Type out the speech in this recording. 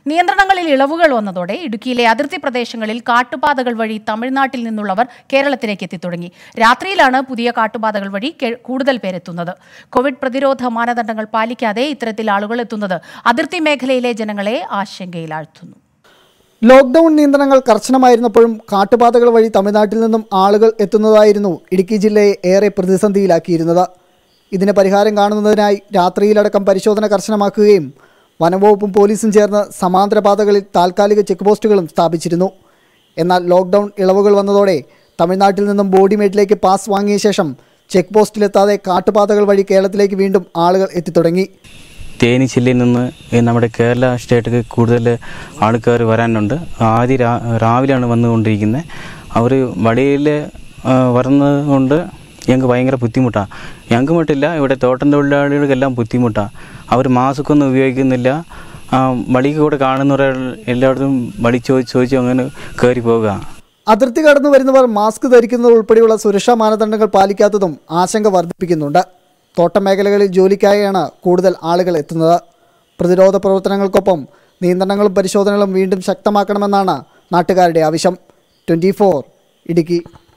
നിയന്ത്രണങ്ങളിൽ ഇളവുകൾ വന്നതോടെ ഇടുക്കിയിലെ അതിർത്തി പ്രദേശങ്ങളിൽ കാട്ടുപാതകൾ വഴി തമിഴ്നാട്ടിൽ നിന്നുള്ളവർ കേരളത്തിലേക്ക് എത്തിത്തുടങ്ങി രാത്രിയിലാണ് പുതിയ കാട്ടുപാതകൾ വഴി കെ- കൂടുതൽ പേരെത്തുന്നത് കോവിഡ് പ്രതിരോധ മാനദണ്ഡങ്ങൾ പാലിക്കാതെ ഇത്തരത്തിൽ ആളുകൾ എത്തുന്നത് അതിർത്തി മേഖലയിലെ ജനങ്ങളെ ആശങ്കയിലാഴ്ത്തുന്നു ലോക്ക്ഡൌൺ നിയന്ത്രണങ്ങൾ കർശനമായിരുന്നപ്പോഴും കാട്ടുപാതകൾ വഴി തമിഴ്നാട്ടിൽ നിന്നും ആളുകൾ എത്തുന്നതായിരുന്നു ഇടുക്കി ജില്ലയെ ഏറെ പ്രതിസന്ധിയിലാക്കിയിരുന്നത് ഇതിന് പരിഹാരം കാണുന്നതിനായി രാത്രിയിലടക്കം പരിശോധന കർശനമാക്കുകയും വനംവകുപ്പും പോലീസും ചേർന്ന് സമാന്തര പാതകളിൽ താൽക്കാലിക ചെക്ക് പോസ്റ്റുകളും സ്ഥാപിച്ചിരുന്നു എന്നാൽ ലോക്ക്ഡൌൺ ഇളവുകൾ വന്നതോടെ തമിഴ്നാട്ടിൽ നിന്നും ബോഡിമേട്ടിലേക്ക് പാസ് വാങ്ങിയ ശേഷം ചെക്ക് പോസ്റ്റിലെത്താതെ കാട്ടുപാതകൾ വഴി കേരളത്തിലേക്ക് വീണ്ടും ആളുകൾ എത്തിത്തുടങ്ങി തേനി ജില്ലയിൽ നിന്ന് ഈ നമ്മുടെ കേരള സ്റ്റേറ്റിലേക്ക് കൂടുതൽ ആൾക്കാർ വരാനുണ്ട് ആദ്യം രാ രാവിലെയാണ് വന്നുകൊണ്ടിരിക്കുന്നത് അവർ വഴിയിൽ വരുന്നത് കൊണ്ട് ഞങ്ങൾക്ക് ഭയങ്കര ബുദ്ധിമുട്ടാണ് ഞങ്ങൾക്ക് മട്ടില്ല ഇവിടെ തോട്ടം തൊഴിലാളികൾക്കെല്ലാം ബുദ്ധിമുട്ടാണ് അവർ മാസ്ക് ഒന്നും ഉപയോഗിക്കുന്നില്ല ആ, വഴിക്ക് കൂടെ കാണുന്നവർ എല്ലായിടത്തും വഴി ചോദിച്ച് ചോദിച്ച് അങ്ങനെ കയറി പോവുക അതിർത്തി കടന്നു വരുന്നവർ മാസ്ക് ധരിക്കുന്നത് ഉൾപ്പെടെയുള്ള സുരക്ഷാ മാനദണ്ഡങ്ങൾ പാലിക്കാത്തതും ആശങ്ക വർദ്ധിപ്പിക്കുന്നുണ്ട് തോട്ടം മേഖലകളിൽ ജോലിക്കായാണ് കൂടുതൽ ആളുകൾ എത്തുന്നത് പ്രതിരോധ പ്രവർത്തനങ്ങൾക്കൊപ്പം നിയന്ത്രണങ്ങളും പരിശോധനകളും വീണ്ടും ശക്തമാക്കണമെന്നാണ് നാട്ടുകാരുടെ ആവശ്യം ട്വൻറ്റി ഇടുക്കി